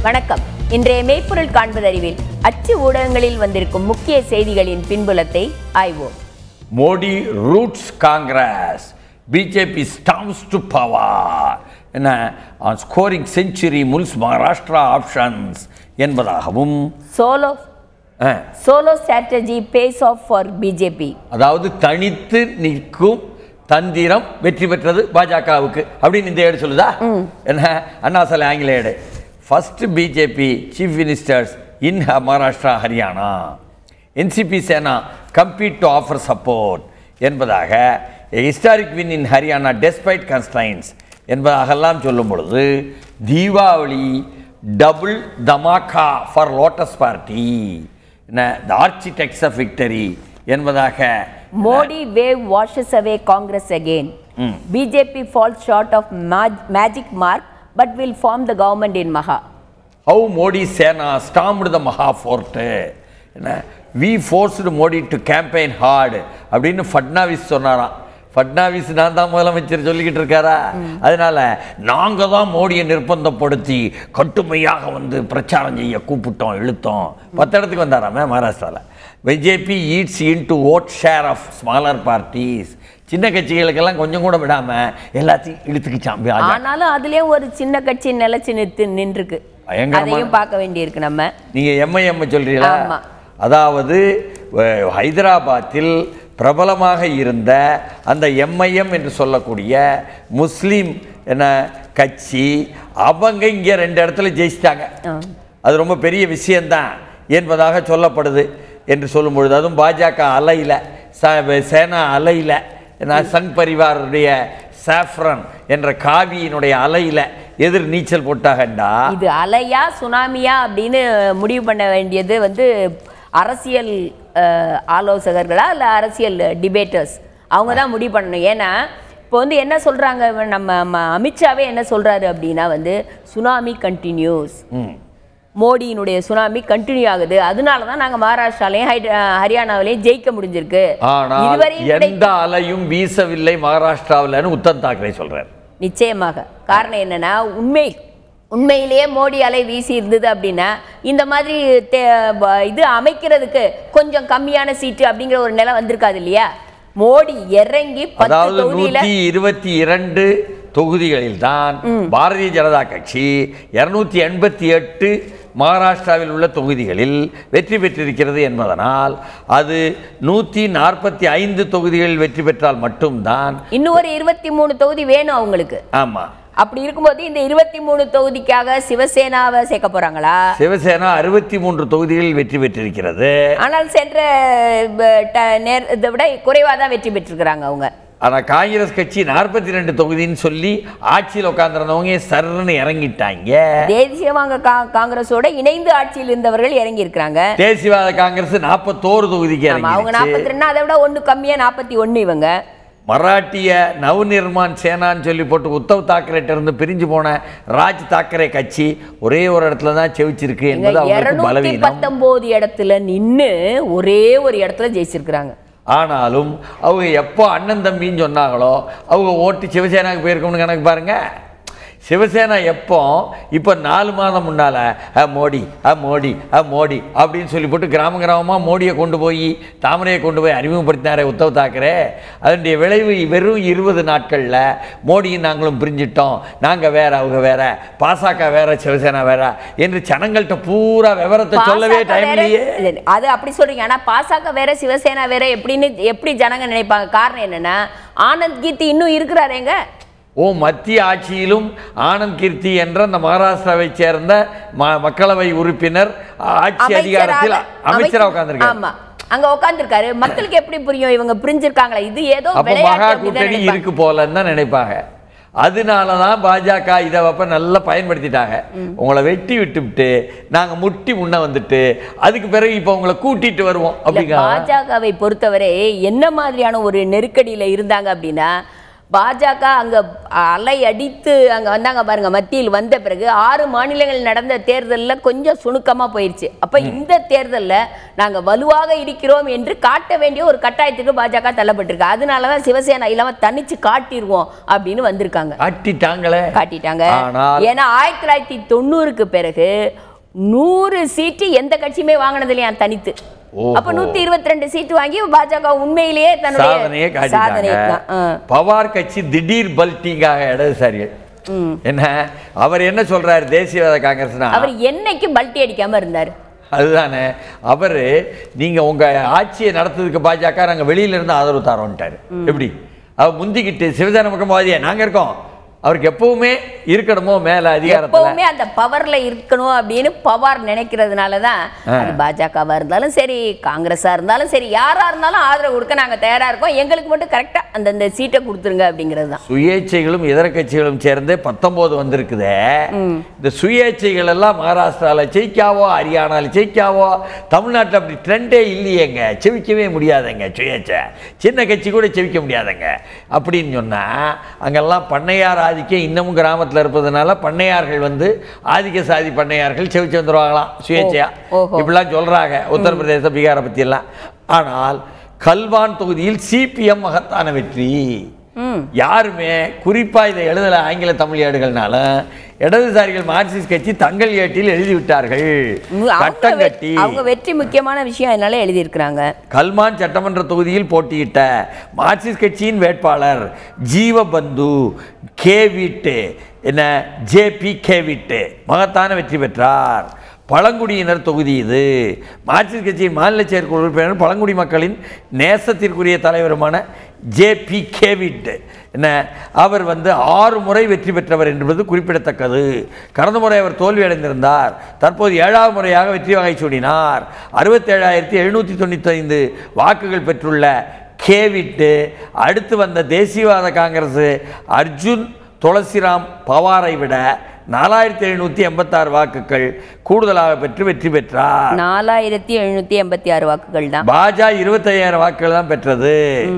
வணக்கம் இன்றைய மெய்ப்பொருள் காண்பதறிவில் அச்சு ஊடகங்களில் வந்திருக்கும் முக்கிய செய்திகளின் பின்புலத்தை ஆய்வோம் Modi routs Congress BJP storms to power என்ன on scoring century mulls Maharashtra options என்பதாகவும் solo uh, solo strategy pays off for BJP அதாவது தனித்து நிற்கும் தந்திரம் வெற்றி பெற்றது பாஜகவுக்கு அப்படின்னு இந்த ஏடு சொல்லுதா என்ன அண்ணா சாலை ஆங்கில ஏடு first BJP chief ministers in Maharashtra Haryana NCP Sena compete to offer support என்பதாக historic win in Haryana despite constraints என்பதாகலாம் சொல்லும் பொழுது Deepavali double dhamaka for lotus party என்ன த ஆர்கிடெக்ட்ஸ் ஆஃப் விக்டரி என்பதாக Modi wave washes away Congress again BJP fall short of magic mark but will form the government in Maha how Modi Sena stormed the Maha fort என்ன we forced Modi to campaign hard அப்படின்னு ஃபட்னாவிஸ் சொன்னாராம் ஃபட்னாவிஸ் நான் தான் முதலமைச்சர் சொல்லிக்கிட்டு இருக்காரா அதனால நாங்கள் தான் மோடியை நிர்பந்தப்படுத்தி கட்டுமையாக வந்து பிரச்சாரம் செய்ய கூப்பிட்டோம் இழுத்தோம் பத்து இடத்துக்கு வந்தாராமே மகாராஷ்டிராவில் BJP eats into vote share of smaller parties சின்ன கட்சிகளுக்கெல்லாம் கொஞ்சம் கூட விடாமல் எல்லாத்தையும் இழுத்துக்கிச்சான் பாஜக. ஆனாலும் அதுலயும் ஒரு சின்ன கட்சி நிலைச்சு நிறுத்து நின்றுருக்கு பயங்கரமான- அதையும் பார்க்க வேண்டியிருக்கு நம்ம நீங்க எம்ஐஎம் சொல்றீங்களா ஆமா. அதாவது அஹ், ஹைதராபாத்தில் பிரபலமாக இருந்த அந்த எம்ஐஎம் என்று சொல்லக்கூடிய முஸ்லீம் என்ன கட்சி அவங்க இங்கே ரெண்டு இடத்துல ஜெயிச்சிட்டாங்க ஆ. அது ரொம்ப பெரிய விஷயம்தான் என்பதாக சொல்லப்படுது என்று சொல்லும் பொழுது அதுவும் பாஜக அலையில் ச சேனா அலையில் நான் சங் பரிவாருடைய சாஃப்ரன் என்ற காவியினுடைய அலையில் எதிர் நீச்சல் போட்டாகண்டா இது அலையா சுனாமியா அப்படின்னு முடிவு பண்ண வேண்டியது வந்து அரசியல் அஹ், ஆலோசகர்களா இல்லை அரசியல் டிபேட்டர்ஸ் அவங்க தான் முடிவு பண்ணணும் ஏன்னா இப்போ வந்து என்ன சொல்றாங்க நம்ம ம- அமித்ஷாவே என்ன சொல்றாரு அப்படின்னா வந்து சுனாமி கண்டினியூஸ் ம் மோடியினுடைய சுனாமி கண்டினியூ ஆகுது அதனால தான் நாங்கள் மகாராஷ்டிராலையும் ஹைட்ர- ஹரியானாவிலையும் ஜெயிக்க முடிஞ்சிருக்கு ஆனால் இதுவரையும் எந்த கிடைத்த- அலையும் வீசவில்லை மகாராஷ்டிராவில்னு உத்தம் தாக்கரே சொல்றார் நிச்சயமாக காரணம் என்னன்னா உண்மை உண்மையிலேயே மோடி அலை வீசி இருந்தது அப்படின்னா இந்த மாதிரி தே- ப- இது அமைக்கிறதுக்கு கொஞ்சம் கம்மியான சீட்டு அப்படிங்கிற ஒரு நிலை வந்திருக்காது இல்லையா மோடி இறங்கி பத்து அதாவது தொகுதியில நூத்தி இருபத்தி இரண்டு தொகுதிகளில் தான் பாரதிய ஜனதா கட்சி இருநூத்தி எண்பத்தி எட்டு மகாராஷ்டிராவில் உள்ள தொகுதிகளில் வெற்றி பெற்றிருக்கிறது என்பதனால் அது நூற்றி நாற்பத்தி ஐந்து தொகுதிகளில் வெற்றி பெற்றால் மட்டும்தான் இன்னும் ஒரு இருபத்தி மூணு தொகுதி வேணும் அவங்களுக்கு ஆமா அப்படி இருக்கும்போது இந்த இருபத்தி மூணு தொகுதிக்காக சிவசேனாவை சேர்க்க போறாங்களா சிவசேனா அறுபத்தி மூன்று தொகுதிகளில் வெற்றி பெற்றிருக்கிறது ஆனால் சென்ற ப- ட- நேர இதை விட குறைவாக தான் வெற்றி பெற்றிருக்கிறாங்க அவங்க ஆனால் காங்கிரஸ் கட்சி நாற்பத்தி ரெண்டு தொகுதின்னு சொல்லி ஆட்சியில் உட்காந்துருந்தவங்க சர்ன்னு இறங்கிட்டாங்க தேசியவாங்க கா- காங்கிரஸோட இணைந்து ஆட்சியில் இருந்தவர்கள் இறங்கி இருக்கிறாங்க தேசியவாத காங்கிரஸ் நாற்பத்தோரு தொகுதிக்கு ஆமா, அவங்க இறங்கிடுச்சு நாற்பத்தி ரெண்டு அதை விட ஒண்ணு கம்மியா நாற்பத்தி ஒண்ணு இவங்க மராட்டிய நவநிர்மான் சேனான்னு சொல்லி போட்டு உத்தவ் தாக்கரேட்ட இருந்து பிரிஞ்சு போன ராஜ் தாக்கரே கட்சி ஒரே ஒரு இடத்துல தான் செவிச்சிருக்கு என்பது அவங்களுக்கு இருநூத்தி பலவீனம் பத்தொன்பது இடத்துல நின்னு ஒரே ஒரு இடத்துல ஜெயிச்சிருக்கிறாங்க ஆனாலும் அவங்க எப்போ அண்ணன் தம்பின்னு சொன்னாங்களோ அவங்க ஓட்டு சிவசேனாவுக்கு போயிருக்கோம்னு கணக்கு பாருங்க சிவசேனா எப்போ இப்போ நாலு மாதம் முன்னால் அ மோடி அ மோடி அ மோடி அப்படின்னு சொல்லி போட்டு கிராம கிராமமாக மோடியை கொண்டு போய் தாமரையை கொண்டு போய் அறிமுகப்படுத்தினாரே உத்தவ் தாக்கரே அதனுடைய விளைவு வெறும் இருபது நாட்களில் மோடியும் நாங்களும் பிரிஞ்சிட்டோம் நாங்கள் வேற அவங்க வேற பாசக வேற சிவசேனா வேற என்று ஜனங்கள்கிட்ட பூரா விவரத்தை சொல்லவே பாசக டைம் வேற- இல்லையே இது- அது அப்படி சொல்றீங்க ஆனா பாசக வேற சிவசேனா வேற எப்படின்னு எப்படி ஜனங்க நினைப்பாங்க காரணம் என்னன்னா ஆனந்த் கீர்த்தி இன்னும் இருக்கிறாரேங்க ஓ மத்திய ஆட்சியிலும் ஆனந்த் கீர்த்தி என்ற அந்த மகாராஷ்டிராவை சேர்ந்த ம- மக்களவை உறுப்பினர் ஆட்சி அதிகாரத்தில் அமைச்சராக உட்கார்ந்திருக்காரு ஆமா அங்க உட்கார்ந்திருக்காரு மக்களுக்கு எப்படி புரியும் இவங்க புரிஞ்சிருக்காங்களா இது ஏதோ அப்ப விளையாட்டு மகா அப்படிதான் கூட்டணி நினைப்பாங்க. இருக்கு போலன்னு தான் நினைப்பாங்க அதனால தான் பாஜக இதை அப்ப நல்லா பயன்படுத்திட்டாங்க உங்களை வெட்டி விட்டுவிட்டு நாங்க முட்டி முன்ன வந்துட்டு அதுக்கு பிறகு இப்போ உங்களை கூட்டிட்டு வருவோம் இல்ல, அப்படிங்க பாஜகவை பொறுத்தவரை என்ன மாதிரியான ஒரு நெருக்கடியில இருந்தாங்க அப்படின்னா பாஜக அங்க அலை அடித்து அங்க வந்தாங்க பாருங்க மத்தியில் வந்த பிறகு ஆறு மாநிலங்கள் நடந்த தேர்தல்ல கொஞ்சம் சுணுக்கமா போயிருச்சு அப்ப இந்த தேர்தல்ல நாங்க வலுவாக இருக்கிறோம் என்று காட்ட வேண்டிய ஒரு கட்டாயத்துக்கு பாஜக தள்ளப்பட்டிருக்கு அதனாலதான் சிவசேனா இல்லாம தனிச்சு காட்டிடுவோம் அப்படின்னு வந்திருக்காங்க காட்டிட்டாங்களே காட்டிட்டாங்க ஆனால் ஏன்னா ஆயிரத்தி தொள்ளாயிரத்தி தொண்ணூறுக்கு பிறகு நூறு சீட்டு எந்த கட்சியுமே வாங்கினது இல்லையா தனித்து ஓஹோ. அப்ப நூத்தி இருபத்தி ரெண்டு சீட்டு வாங்கி பாஜக உண்மையிலேயே சாதனையை தன்னுடைய சாதனை காட்டிட்டாங்க தான். ஆ. பவார் கட்சி திடீர் பல்ட்டிங்காக இடதுசாரிகள் ம். என்ன அவர் என்ன சொல்றாரு தேசியவாத காங்கிரஸ்னா அவர் என்னைக்கு பல்ட்டி அடிக்காம இருந்தார் அதுதானே அவர் நீங்க உங்க ஆட்சியை நடத்துறதுக்கு பாஜக நாங்க வெளியில இருந்து ஆதரவு தரோன்ட்டாரு எப்படி அவர் முந்திக்கிட்டு சிவசேனா பக்கமாதிரியா நாங்க இருக்கோம் அவருக்கு எப்பவுமே இருக்கணுமோ மேல அதிகாரத்துல எப்பவுமே அந்த பவர்ல இருக்கணும் அப்படின்னு பவார் நினைக்கிறதுனால தான் அது பாஜகவா இருந்தாலும் சரி காங்கிரஸா இருந்தாலும் சரி யாரா இருந்தாலும் ஆதரவு கொடுக்க நாங்க தயாரா இருக்கோம் எங்களுக்கு மட்டும் கரெக்டா அந்தந்த சீட்டை கொடுத்துருங்க அப்படிங்கிறது தான் சுயேட்சைகளும் இதர கட்சிகளும் சேர்ந்து பத்தொன்பது வந்திருக்குதே இந்த சுயேட்சைகள் எல்லாம் மகாராஷ்டிரால ஜெயிக்காவோ ஹரியானால ஜெயிக்காவோ தமிழ்நாட்டில் அப்படி ட்ரெண்டே இல்லையேங்க செவிக்கவே முடியாதுங்க சுயேட்சை சின்ன கட்சி கூட செவிக்க முடியாதுங்க அப்படின்னு சொன்னா அங்கெல்லாம் பண்ணையார் ஆதிக்கம் இன்னமும் கிராமத்தில் இருப்பதனால பண்ணையார்கள் வந்து ஆதிக்க சாதி பண்ணையார்கள் செவிச்சு வந்துருவாங்களாம் சுயேட்சையா ஓஹோ. இப்படிலாம் சொல்றாங்க உத்தரப்பிரதேச பீகாரை பத்தி எல்லாம் ஆனால் கல்வான் தொகுதியில் சிபிஎம் மகத்தான வெற்றி ம் யாருமே குறிப்பா இதை எழுதல ஆங்கில தமிழ் ஏடுகள்னால இடதுசாரிகள் மார்க்சிஸ்ட் கட்சி தங்கள் ஏட்டில் எழுதி விட்டார்கள் அவங்க கட்டம் வெ- கட்டி அவங்க வெற்றி முக்கியமான விஷயம் அதனால எழுதியிருக்கிறாங்க கல்மான் சட்டமன்ற தொகுதியில் போட்டியிட்ட மார்க்சிஸ்ட் கட்சியின் வேட்பாளர் ஜீவபந்து கே வீட்டு என்ன ஜேபி கே வீட்டு மகத்தான வெற்றி பெற்றார் பழங்குடியினர் தொகுதி இது மார்க்சிஸ்ட் கட்சியின் மாநில செயற்குழு உறுப்பினர் பழங்குடி மக்களின் நேசத்திற்குரிய தலைவருமான ஜேபி கேவிட் என்ன அவர் வந்து ஆறு முறை வெற்றி பெற்றவர் என்பது குறிப்பிடத்தக்கது கடந்த முறை அவர் தோல்வி அடைந்திருந்தார் தற்போது ஏழாவது முறையாக வெற்றி வகை சூடினார் அறுபத்தேழாயிரத்தி எழுநூற்றி தொண்ணூற்றி ஐந்து வாக்குகள் பெற்றுள்ள கேவிட்டு அடுத்து வந்த தேசியவாத காங்கிரஸ் அர்ஜுன் துளசிராம் பவாரை விட நாலாயிரத்தி எழுநூற்றி எண்பத்தாறு வாக்குகள் கூடுதலாக பெற்று வெற்றி பெற்றார் நாலாயிரத்தி எழுநூத்தி எண்பத்தி ஆறு வாக்குகள் தான் பாஜக இருபத்தையாயிரம் வாக்குகள் தான் பெற்றது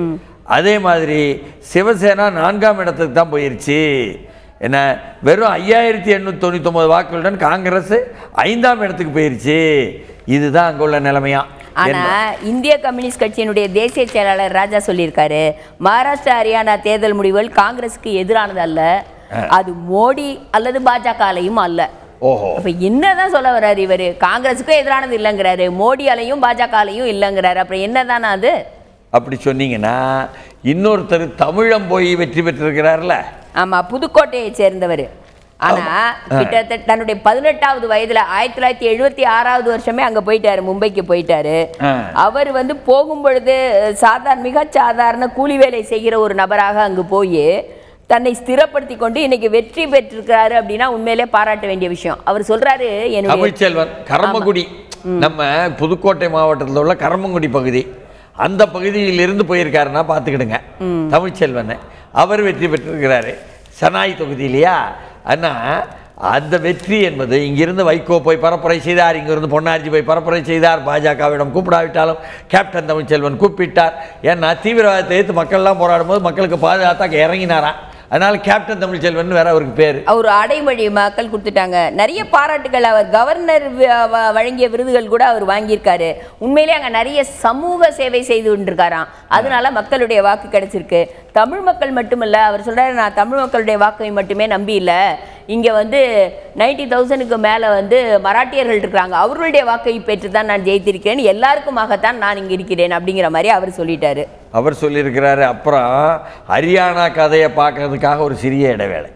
அதே மாதிரி சிவசேனா நான்காம் இடத்துக்கு தான் போயிருச்சு என்ன வெறும் ஐயாயிரத்தி எண்ணூற்றி தொண்ணூத்தொம்பது வாக்குகளுடன் காங்கிரஸ் ஐந்தாம் இடத்துக்கு போயிருச்சு இதுதான் அங்கே உள்ள நிலைமையா ஆனா இந்திய கம்யூனிஸ்ட் கட்சியினுடைய தேசிய செயலாளர் ராஜா சொல்லியிருக்காரு மகாராஷ்டிரா ஹரியானா தேர்தல் முடிவுகள் காங்கிரஸுக்கு எதிரானது அல்ல அது மோடி அல்லது பாஜகலையும் அல்ல ஓஹோ அப்ப என்னதான் சொல்ல வர்றாரு இவரு காங்கிரஸுக்கும் எதிரானது இல்லைங்கிறாரு மோடியாலையும் பாஜகலையும் இல்லைங்கிறாரு அப்புறம் என்னதானா அது அப்படி சொன்னீங்கன்னா இன்னொருத்தர் தமிழம் போய் வெற்றி பெற்றிருக்கிறார்ல ஆமா புதுக்கோட்டையை சேர்ந்தவர் ஆனா கிட்டத்தட்ட தன்னுடைய பதினெட்டாவது வயதுல ஆயிரத்தி தொள்ளாயிரத்தி எழுபத்தி ஆறாவது வருஷமே அங்க போயிட்டாரு மும்பைக்கு போயிட்டாரு ஆ. அவர் வந்து போகும் பொழுது சாதாரண மிக சாதாரண கூலி வேலை செய்கிற ஒரு நபராக அங்கு போய் தன்னை ஸ்திரப்படுத்தி கொண்டு இன்னைக்கு வெற்றி பெற்றிருக்கிறாரு அப்படின்னா உண்மையிலே பாராட்ட வேண்டிய விஷயம் அவர் சொல்றாரு என்னுடைய தமிழ்ச்செல்வன் கரம்பக்குடி நம்ம புதுக்கோட்டை மாவட்டத்தில் உள்ள கரம்பங்குடி பகுதி அந்த பகுதியிலிருந்து போயிருக்காருன்னா பார்த்துக்கிடுங்க தமிழ்ச்செல்வன் அவர் வெற்றி பெற்றிருக்கிறாரு சனாய் தொகுதி இல்லையா ஆனா அந்த வெற்றி என்பது இங்கிருந்து வைகோ போய் பரப்புரை செய்தார் இங்கிருந்து பொன்னார்ஜி போய் பரப்புரை செய்தார் பாஜகவிடம் கூப்பிடாவிட்டாலும் கேப்டன் தமிழ்ச்செல்வன் கூப்பிட்டார் ஏன்னா தீவிரவாதத்தை எதிர்த்து மக்கள்லாம் போராடும் போது மக்களுக்கு பாதுகாத்தாக்க இறங்கினாராம் அதனால கேப்டன் தமிழ்ச்செல்வன் வேற அவருக்கு பேர் அவர் அடைமொழி மக்கள் கொடுத்துட்டாங்க நிறைய பாராட்டுகள் அவர் கவர்னர் வ- வ- வழங்கிய விருதுகள் கூட அவர் வாங்கியிருக்காரு உண்மையிலே அங்க நிறைய சமூக சேவை செய்து கொண்டிருக்காராம் அதனால மக்களுடைய வாக்கு கிடைச்சிருக்கு தமிழ் மக்கள் மட்டுமல்ல அவர் சொல்றாரு நான் தமிழ் மக்களுடைய வாக்கை மட்டுமே நம்பி இல்ல இங்க வந்து நைன்டி தௌசண்ட்க்கு மேல வந்து மராட்டியர்கள் இருக்கிறாங்க அவர்களுடைய வாக்கை பெற்று தான் நான் ஜெயித்திருக்கிறேன் எல்லாருக்குமாகத்தான் நான் இங்க இருக்கிறேன் அப்படிங்கிற மாதிரி அவர் சொல்லிட்டாரு அவர் சொல்லியிருக்கிறாரு அப்புறம் ஹரியானா கதையை பார்க்கறதுக்காக ஒரு சிறிய இடைவேளை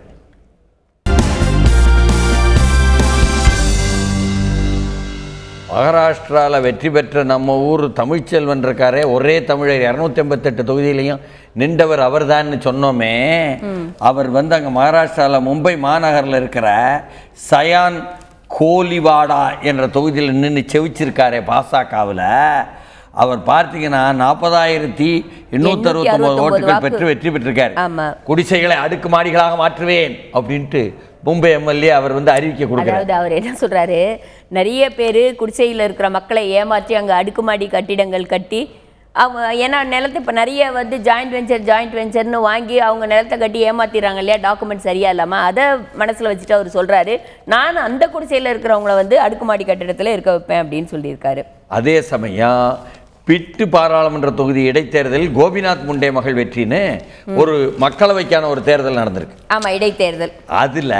மகாராஷ்டிராவில் வெற்றி பெற்ற நம்ம ஊர் தமிழ்ச்செல்வன் இருக்காரே ஒரே தமிழர் இரநூத்தி எண்பத்தெட்டு தொகுதியிலையும் நின்றவர் அவர்தான்னு சொன்னோமே அவர் வந்து அங்கே மகாராஷ்டிராவில் மும்பை மாநகரில் இருக்கிற சயான் கோலிவாடா என்ற தொகுதியில் நின்று செவிச்சிருக்காரே பாசகவில் அவர் பார்த்தீங்கன்னா நாற்பதாயிரத்தி எண்ணூற்றி அறுபத்தொம்பது ஓட்டுகள் பெற்று வெற்றி பெற்றிருக்காரு ஆமா குடிசைகளை அடுக்கு மாடிகளாக மாற்றுவேன் அப்படின்ட்டு மும்பை எம்எல்ஏ அவர் வந்து அறிவிக்க கொடுக்குறாரு அதாவது அவர் என்ன சொல்றாரு நிறைய பேர் குடிசையில் இருக்கிற மக்களை ஏமாற்றி அங்க அடுக்குமாடி கட்டிடங்கள் கட்டி அவங்க ஏன்னா நிலத்தை இப்போ நிறைய வந்து ஜாயிண்ட் வெஞ்சர் ஜாயிண்ட் வெஞ்சர்னு வாங்கி அவங்க நிலத்தை கட்டி ஏமாத்திடுறாங்க இல்லையா டாக்குமெண்ட் சரியா இல்லாமல் அதை மனசில் வச்சுட்டு அவர் சொல்கிறாரு நான் அந்த குடிசையில் இருக்கிறவங்கள வந்து அடுக்குமாடி கட்டிடத்தில் இருக்க வைப்பேன் அப்படின்னு சொல்லியிருக்காரு அதே சமயம் பிட்டு பாராளுமன்ற தொகுதி இடைத்தேர்தலில் கோபிநாத் முண்டே மகள் வெற்றின்னு ஒரு மக்களவைக்கான ஒரு தேர்தல் நடந்திருக்கு ஆமாம் இடைத்தேர்தல் அதுல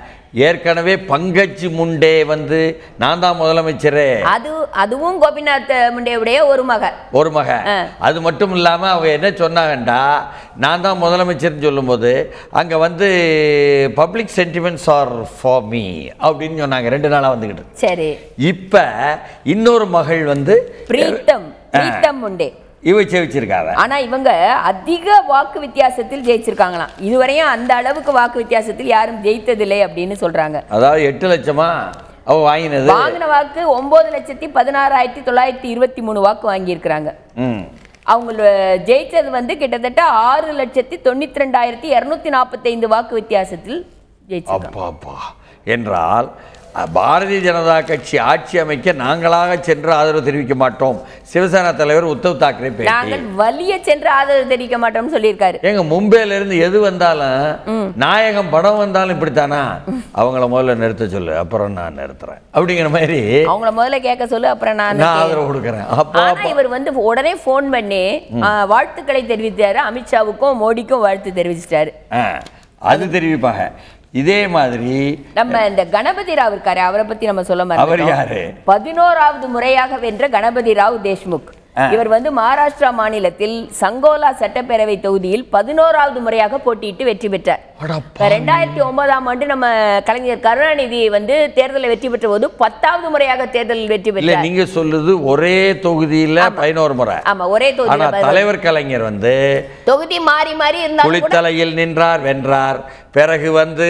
ஏற்கனவே பங்கஜ் முண்டே வந்து நான் தான் முதலமைச்சரே அது அதுவும் கோபிநாத் முண்டேவுடைய ஒரு மக ஒரு மக அது மட்டும் இல்லாம அவங்க என்ன சொன்னாங்கண்டா நான் தான் முதலமைச்சர்னு சொல்லும்போது அங்க வந்து public sentiments are for me அப்படின்னு சொன்னாங்க ரெண்டு நாளா வந்துக்கிட்டு சரி இப்ப இன்னொரு மகள் வந்து பிரீத்தம் பிரீத்தம் முண்டே இவ சேவிச்சிருக்காங்க ஆனா இவங்க அதிக வாக்கு வித்தியாசத்தில் ஜெயிச்சிருக்காங்களாம் இதுவரையும் அந்த அளவுக்கு வாக்கு வித்தியாசத்தில் யாரும் ஜெயித்ததில்லை அப்படின்னு சொல்றாங்க அதாவது எட்டு லட்சமா அவ வாங்கினது வாங்கின வாக்கு ஒன்பது லட்சத்தி பதினாறாயிரத்தி தொள்ளாயிரத்தி இருபத்தி மூணு வாக்கு வாங்கியிருக்கிறாங்க ம் அவங்க ஜெயிச்சது வந்து கிட்டத்தட்ட ஆறு லட்சத்தி தொண்ணூத்தி ரெண்டாயிரத்தி இரநூத்தி நாற்பத்தைந்து வாக்கு வித்தியாசத்தில் ஜெயிச்சிருக்காங்க அப்பா அப்பா என்றால் அ, பாரதிய ஜனதா கட்சி ஆட்சி அமைக்க நாங்களாக சென்று ஆதரவு தெரிவிக்க மாட்டோம் சிவசேனா தலைவர் உத்தவ் தாக்கரே பேட்டி நாங்கள் வலிய சென்று ஆதரவு தெரிவிக்க மாட்டோம்னு சொல்லியிருக்காரு எங்க மும்பையில இருந்து எது வந்தாலும் நாயகம் படம் வந்தாலும் இப்படித்தானா அவங்கள முதல்ல நிறுத்த சொல்லு அப்புறம் நான் நிறுத்துறேன் அப்படிங்கிற மாதிரி அவங்கள முதல்ல கேட்க சொல்லு அப்புறம் நான் நான் ஆதரவு கொடுக்குறேன் அப்போ ஆனா இவர் வந்து உடனே ஃபோன் பண்ணி ஆ, வாழ்த்துக்களை தெரிவித்தாரு அமித்ஷாவுக்கும் மோடிக்கும் வாழ்த்து தெரிவிச்சிட்டாரு ஆ, அது தெரிவிப்பாங்க இதே மாதிரி நம்ம இந்த கணபதி ராவ் இருக்காரு அவரை பத்தி நம்ம சொல்ல அவர் மறந்துட்டோம் யாரு பதினோராவது முறையாக வென்ற கணபதி ராவ் தேஷ்முக் இவர் வந்து மகாராஷ்டிரா மாநிலத்தில் சங்கோலா சட்டப்பேரவை தொகுதியில் பதினோராவது முறையாக போட்டியிட்டு வெற்றி பெற்றார் அடப்பா. ரெண்டாயிரத்தி ஒன்பதாம் ஆண்டு நம்ம கலைஞர் கருணாநிதி வந்து தேர்தலில் வெற்றி பெற்ற போது பத்தாவது முறையாக தேர்தலில் வெற்றி இல்ல பெற்றார் நீங்க சொல்லுது ஒரே தொகுதியில பதினோரு முறை ஆமா ஒரே ஆனா தொகுதியில் தலைவர் கலைஞர் வந்து தொகுதி மாறி மாறி இருந்தாலும் கூட குளித்தலையில் நின்றார் வென்றார் பிறகு வந்து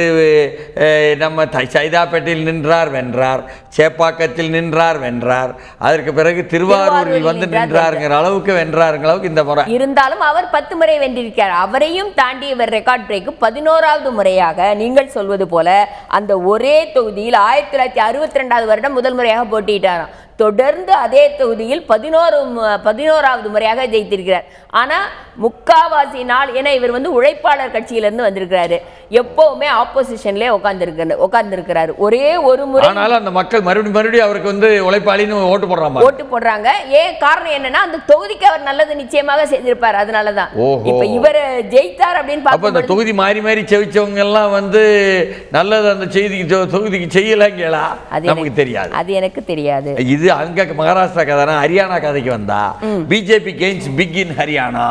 அஹ், நம்ம தை- சைதாப்பேட்டையில் நின்றார் வென்றார் சேப்பாக்கத்தில் நின்றார் வென்றார் அதற்கு பிறகு திருவாரூரில் திருவாரூரில் வந்து நின்றார், நின்றாருங்கிற அளவுக்கு வென்றாருங்கிற அளவுக்கு இந்த முறை இருந்தாலும் அவர் பத்து முறை வென்றிருக்கிறார் அவரையும் தாண்டி இவர் ரெக்கார்ட் பிரேக் பதினோராவது முறையாக நீங்கள் சொல்வது போல அந்த ஒரே தொகுதியில் ஆயிரத்தி தொள்ளாயிரத்தி அறுபத்தி ரெண்டாவது வருடம் முதல் முறையாக போட்டியிட்டாராம் தொடர்ந்து அதே தொகுதியில் பதினோரு மு- பதினோராவது முறையாக ஜெயித்திருக்கிறார் ஆனா முக்காவாசி நாள் ஏன்னா இவர் வந்து உழைப்பாளர் கட்சியிலிருந்து வந்திருக்கிறாரு எப்பவுமே ஆப்போசிஷன்லேயே உட்கார்ந்துருக்க உட்கார்ந்துருக்கிறாரு ஒரே ஒரு முறை ஆனாலும் அந்த மக்கள் மறுபடியும் மறுபடியும் அவருக்கு வந்து உழைப்பாளின்னு ஓட்டு போடுறாங்க ஓட்டு போடுறாங்க ஏன் காரணம் என்னன்னா அந்த தொகுதிக்கு அவர் நல்லது நிச்சயமாக செய்திருப்பார் அதனாலதான் ஓஹோ. இப்ப இவர் ஜெயித்தார் அப்படின்னு அப்ப இந்த பார்க்கும்போது தொகுதி மாறி மாறி செவிச்சவங்க எல்லாம் வந்து நல்லது அந்த செய்திக்கு தொ- தொகுதிக்கு செய்யலங்களா அது நமக்கு எனக்கு- தெரியாது அது எனக்கு தெரியாது இது அங்க மகாராஷ்டிரா கதை ஹரியானா கதைக்கு வந்தா BJP gains big in Haryana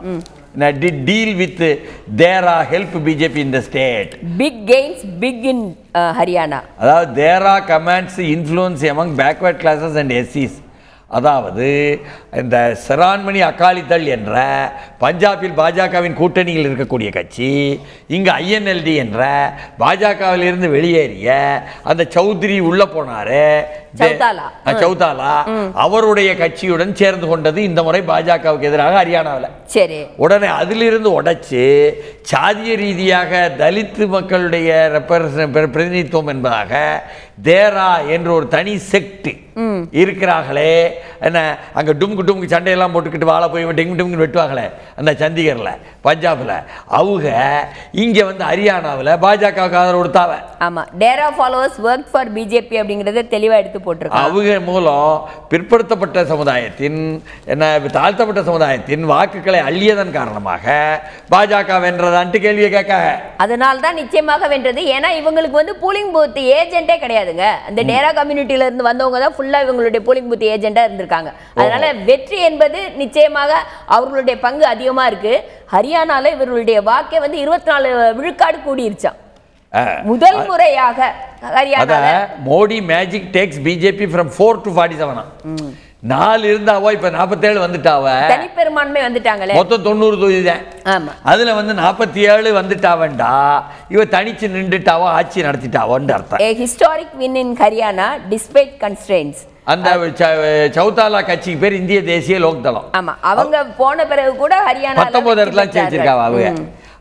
did deal with Dera help BJP in the state big gains big in Haryana அதாவது Dera commands influence among backward classes and எஸ்சிஸ் அதாவது இந்த சிரான்மணி அகாலிதள் என்ற பஞ்சாபில் பாஜகவின் கூட்டணியில் இருக்கக்கூடிய கட்சி இங்க ஐஎன்எல்டி என்ற பாஜகவில் இருந்து வெளியேறிய அந்த சௌத்ரி உள்ள போனாரு சௌதாலா. அஹ், சௌதாலா அவருடைய கட்சியுடன் சேர்ந்து கொண்டது இந்த முறை பாஜகவுக்கு எதிராக ஹரியானாவில் சரி உடனே அதிலிருந்து உடைச்சு சாதிய ரீதியாக தலித்து மக்களுடைய represent- பிர- பிரதிநிதித்துவம் என்பதாக தேரா என்ற ஒரு தனி செக்ட் இருக்கிறார்களே என்ன அங்க டும்கு டும்கு சண்டையெல்லாம் போட்டுக்கிட்டு வாழ போய் டிங்கு டிங்கு வெட்டுவாங்களே அந்த சண்டிகர்ல பஞ்சாப்ல அவங்க இங்க வந்து ஹரியானாவில் பாஜகவுக்கு ஆதரவு கொடுத்தாவ ஆமா Dera followers work for BJP அப்படிங்கறத தெளிவா எடுத்து போட்டிருக்காங்க அவங்க மூலம் பிற்படுத்தப்பட்ட சமுதாயத்தின் என்ன தாழ்த்தப்பட்ட சமுதாயத்தின் வாக்குகளை அள்ளியதன் காரணமாக பாஜக வென்றதான்ட்டு கேள்வியை கேட்காங்க அதனால தான் நிச்சயமாக வென்றது ஏன்னா இவங்களுக்கு வந்து பூலிங் பூத் ஏஜென்ட்டே கிடையாதுங்க அந்த டேரா கம்யூனிட்டில இருந்து வந்தவங்க தான் ஃபுல்லா இவங்களுடைய பூலிங் பூத் ஏஜென்ட்டா இருந்திருக்காங்க அதனால வெற்றி என்பது நிச்சயமாக அவர்களுடைய பங்கு அதிகமா இருக்கு ஹரியானால இவர்களுடைய வாக்கே வந்து இருபத்தி நாலு விழுக்காடு கூடிருச்சாம் ஆ. முதல் முறையாக அத ஹரியானால Modi magic takes BJP from four to forty செவனா நாலு இருந்தாவோ இப்ப நாற்பத்தேழு வந்துட்டாவ தனிப்பெரும்பான்மை வந்துட்டாங்களே மொத்தம் தொண்ணூறு தொகுதி தான் ஆமா அதுல வந்து நாற்பத்தி ஏழு வந்துட்டாவண்டா இவ தனிச்சு நின்றுட்டாவோ ஆட்சி நடத்திட்டாவோன்னு அர்த்தம் a historic win in Haryana despite constraints அந்த ச- சௌதாலா கட்சிக்கு பேர் இந்திய தேசிய லோக்தளம் ஆமா அவங்க போன பிறகு கூட ஹரியானா பத்தொன்பது இடத்துல ஜெயிச்சிருக்காவ அவங்க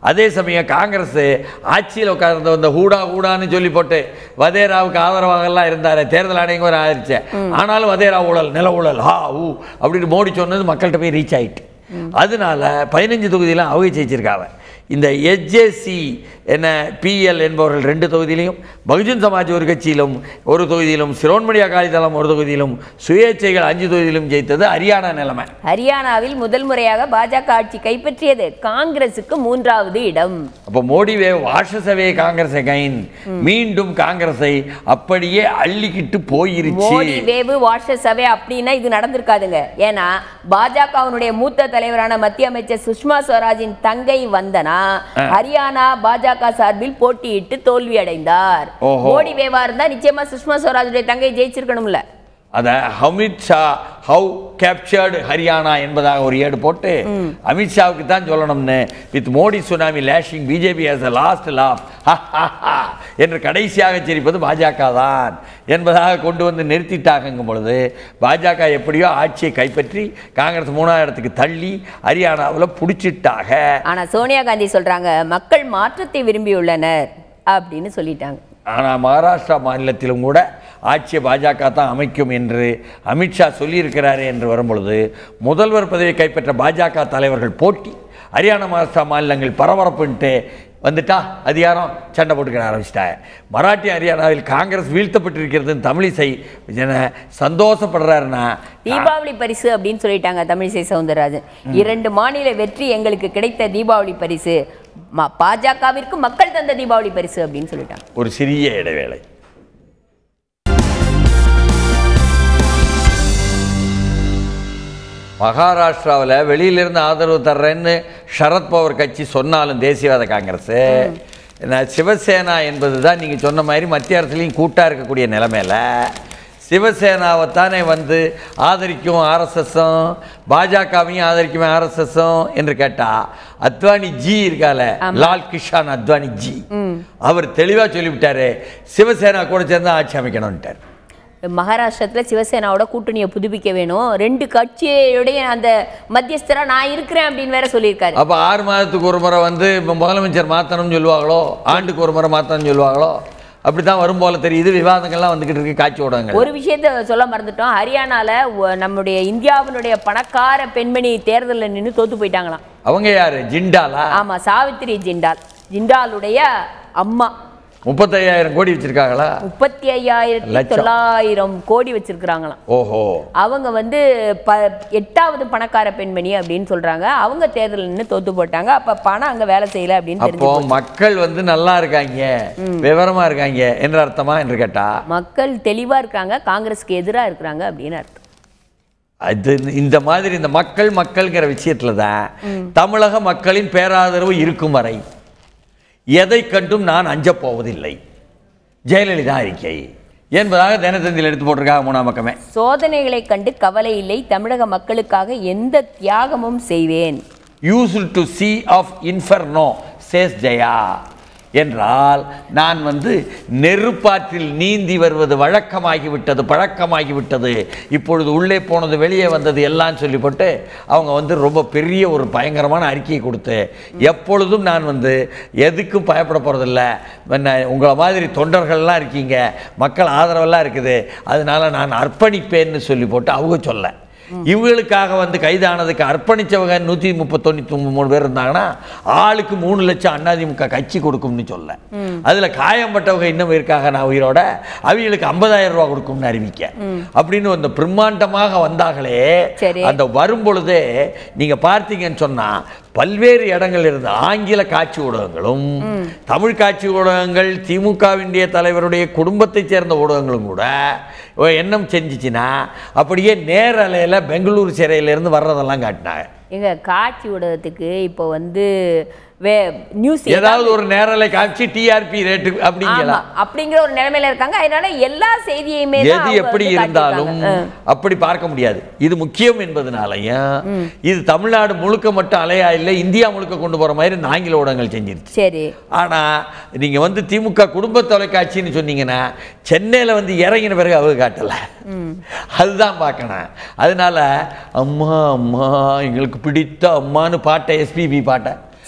அதே சமயம் காங்கிரஸ் ஆட்சியில் உட்கார்ந்து வந்த ஹூடா ஹூடான்னு சொல்லி போட்டு வதேராவுக்கு ஆதரவாகலாம் இருந்தார் தேர்தல் ஆணையம் வரை ஆதரிச்சு ஆனாலும் வதேரா ஊழல் நில ஊழல் ஹா ஊ அப்படின்னு மோடி சொன்னது மக்கள்கிட்ட போய் ரீச் ஆயிட்டு அதனால பதினஞ்சு தொகுதியிலும் அவங்க ஜெயிச்சிருக்காங்க இந்த எஸ்ஜேசி என்ன பிஎல் என்பவர்கள் ரெண்டு தொகுதியிலையும் பகுஜன் சமாஜ் ஒரு கட்சியிலும் ஒரு தொகுதியிலும் சிரோன்மணி அகாலிதளம் ஒரு தொகுதியிலும் சுயேட்சைகள் அஞ்சு தொகுதியிலும் ஜெயித்தது ஹரியானா நிலைமை ஹரியானாவில் முதல் முறையாக பாஜக ஆட்சி கைப்பற்றியது காங்கிரசுக்கு மூன்றாவது இடம் அப்போ மோடி வே வாஷசவே காங்கிரஸ் கைன் மீண்டும் காங்கிரஸை அப்படியே அள்ளிக்கிட்டு போயிருச்சு மோடி வேவு வாஷ சபை அப்படின்னா இது நடந்திருக்காதுங்க ஏன்னா பாஜகவினுடைய மூத்த தலைவரான மத்திய அமைச்சர் சுஷ்மா ஸ்வராஜின் தங்கை வந்தனா ஹரியானா பாஜக சார்பில் போட்டியிட்டு தோல்வி அடைந்தார் ஓஹோ. மோடி வேவா இருந்தா நிச்சயமா சுஷ்மா ஸ்வராஜுடைய தங்கை ஜெயிச்சிருக்கணும்ல அத அமித் ஷா ஹவு கேப்சர்டு ஹரியானா என்பதாக ஒரு ஏடு போட்டு அமித்ஷாவுக்கு தான் சொல்லணும்னு with Modi tsunami lashing BJP has a last laugh என்று கடைசியாக சிரிப்பது பாஜக தான் என்பதாக கொண்டு வந்து நிறுத்திட்டாங்கங்கும் பொழுது பாஜக எப்படியோ ஆட்சியை கைப்பற்றி காங்கிரஸ் மூணாவது இடத்துக்கு தள்ளி ஹரியானாவில் பிடிச்சிட்டாக ஆனா சோனியா காந்தி சொல்றாங்க மக்கள் மாற்றத்தை விரும்பியுள்ளனர் அப்படின்னு சொல்லிட்டாங்க ஆனால் மகாராஷ்டிரா மாநிலத்திலும் கூட ஆட்சியை பாஜக தான் அமைக்கும் என்று அமித்ஷா சொல்லியிருக்கிறாரே என்று வரும்பொழுது முதல்வர் பதவியை கைப்பற்ற பாஜக தலைவர்கள் போட்டி ஹரியானா மகாராஷ்டிரா மாநிலங்கள் பரபரப்புன்ட்டு வந்துட்டா அதிகாரம் சண்டை போட்டுக்கிற ஆரம்பிச்சிட்டாங்க மராட்டி ஹரியானாவில் காங்கிரஸ் வீழ்த்தப்பட்டிருக்கிறதுன்னு தமிழிசை ஜன சந்தோஷப்படுறாருன்னா தீபாவளி பரிசு அப்படின்னு சொல்லிட்டாங்க தமிழிசை சவுந்தரராஜன் இரண்டு மாநில வெற்றி எங்களுக்கு கிடைத்த தீபாவளி பரிசு ம- பாஜகவிற்கு மக்கள் தந்த தீபாவளி பரிசு அப்படின்னு சொல்லிட்டாங்க ஒரு சிறிய இடைவேளை மகாராஷ்டிராவில் வெளியிலிருந்து ஆதரவு தர்றேன்னு சரத்பவர் கட்சி சொன்னாலும் தேசியவாத காங்கிரஸ் என்ன சிவசேனா என்பது தான் நீங்கள் சொன்ன மாதிரி மத்திய அரசுலையும் கூட்டாக இருக்கக்கூடிய நிலைமையில சிவசேனாவைத்தானே வந்து ஆதரிக்கும் ஆர்எஸ்எஸும் பாஜகவையும் ஆதரிக்கும் ஆர்எஸ்எஸும் என்று கேட்டா அத்வானி ஜி இருக்கால லால் கிஷான் அத்வானி ஜி அவர் தெளிவா சொல்லிவிட்டாரு சிவசேனா கூட சேர்ந்து ஆட்சி அமைக்கணும்ட்டார் மகாராஷ்டிரத்துல சிவசேனாவோட கூட்டணியை புதுப்பிக்க வேணும் ரெண்டு கட்சியுடைய அந்த மத்தியஸ்தரா நான் இருக்கிறேன் அப்படின்னு வேற சொல்லியிருக்காரு அப்ப ஆறு மாதத்துக்கு ஒரு முறை வந்து இப்ப முதலமைச்சர் மாத்தணும்னு சொல்லுவாங்களோ ஆண்டுக்கு ஒரு முறை மாத்தணும்னு சொல்லுவாங்களோ அப்படித்தான் வரும் போல தெரியுது விவாதங்கள்லாம் வந்துகிட்டு இருக்கு காட்சி ஊடகங்கள் ஒரு விஷயத்த சொல்ல மறந்துட்டோம் ஹரியானால ஒ- நம்முடைய இந்தியாவினுடைய பணக்கார பெண்மணி தேர்தலில் நின்று தோத்து போயிட்டாங்களாம் அவங்க யாரு ஜிண்டாலா ஆமா சாவித்திரி ஜிண்டால் ஜிண்டாலுடைய அம்மா முப்பத்தையாயிரம் கோடி வச்சிருக்காங்களா முப்பத்தி ஐயாயிரத்தி லட்சம். தொள்ளாயிரம் கோடி வச்சிருக்கிறாங்களாம் ஓஹோ அவங்க வந்து ப எட்டாவது பணக்கார பெண்மணி அப்படின்னு சொல்றாங்க அவங்க தேர்தலில் நின்று தோத்து போட்டாங்க அப்ப பணம் அங்க வேலை செய்யல அப்படின்னு அப்போ தெரிஞ்சு மக்கள் வந்து நல்லா இருக்காங்க விவரமா இருக்காங்க என்ற அர்த்தமா என்று கேட்டா மக்கள் தெளிவா இருக்காங்க காங்கிரஸ்க்கு எதிரா இருக்கிறாங்க அப்படின்னு அர்த்தம் அது இந்த மாதிரி இந்த மக்கள் மக்கள்ங்கிற விஷயத்துல தான் தமிழக மக்களின் பேராதரவு இருக்கும் வரை எதை கண்டும் நான் அஞ்சப் போவதில்லை ஜெயலலிதா அறிக்கை என்பதாக தினத்தந்தியில் எடுத்து போட்டிருக்காங்க மூணாம் பக்கமே சோதனைகளை கண்டு கவலை இல்லை தமிழக மக்களுக்காக எந்த தியாகமும் செய்வேன் used to see of inferno says Jaya என்றால் நான் வந்து நெருப்பாற்றில் நீந்தி வருவது வழக்கமாகிவிட்டது பழக்கமாகிவிட்டது இப்பொழுது உள்ளே போனது வெளியே வந்தது எல்லாம் சொல்லிப்பட்டு அவங்க வந்து ரொம்ப பெரிய ஒரு பயங்கரமான அறிக்கையை கொடுத்து எப்பொழுதும் நான் வந்து எதுக்கும் பயப்பட போகிறதில்ல உங்களை மாதிரி தொண்டர்கள்லாம் இருக்கீங்க மக்கள் ஆதரவெல்லாம் இருக்குது அதனால நான் அர்ப்பணிப்பேன்னு சொல்லி போட்டு அவங்க சொல்ல இவங்களுக்காக வந்து கைதானதுக்கு அர்ப்பணிச்சவங்க நூற்றி முப்பத்தொண்ணூத்தி மூணு பேர் இருந்தாங்கன்னா ஆளுக்கு மூணு லட்சம் அதிமுக கட்சி கொடுக்கும்னு சொல்ல அதுல காயம்பட்டவங்க இன்னும் இருக்காங்க நான் உயிரோட அவங்களுக்கு ஐம்பதாயிரம் ரூபாய் கொடுக்கும்னு அறிவிக்க அப்படின்னு அந்த பிரம்மாண்டமாக வந்தாங்களே சரி. அந்த வரும் பொழுதே நீங்க பார்த்தீங்கன்னு சொன்னா பல்வேறு இடங்கள் இருந்த ஆங்கில காட்சி ஊடகங்களும் தமிழ் காட்சி ஊடகங்கள் திமுகவினுடைய தலைவருடைய குடும்பத்தைச் சேர்ந்த ஊடகங்களும் கூட ஓ, எண்ணம் செஞ்சுச்சுன்னா அப்படியே நேரலையில் பெங்களூர் சிறையிலேருந்து வர்றதெல்லாம் காட்டினாங்க எங்க காட்சி ஊடகத்துக்கு இப்போ வந்து வே நியூஸ் ஏதாவது ஒரு நேரலை காட்சி டிஆர்பி ரேட்டு ஆமா அப்படிங்கலாம் அப்படிங்கிற ஒரு நிலைமையில இருக்காங்க அதனால எல்லா செய்தியுமே தான் எது அவங்க எப்படி வந்து இருந்தாலும் காட்டியிருக்காங்க. அப்படி பார்க்க முடியாது இது முக்கியம் என்பதனாலயும் இது தமிழ்நாடு முழுக்க மட்டும் அலையா இல்லை இந்தியா முழுக்க கொண்டு போற மாதிரி இந்த ஆங்கில ஊடகங்கள் செஞ்சிருச்சு சரி ஆனா நீங்க வந்து திமுக குடும்ப தொலைக்காட்சின்னு சொன்னீங்கன்னா சென்னையில வந்து இறங்கின பிறகு அவங்க காட்டல அதுதான் பார்க்கணும் அதனால அம்மா அம்மா எங்களுக்கு பிடித்த அம்மான்னு பாட்டை எஸ்பிபி பாட்டை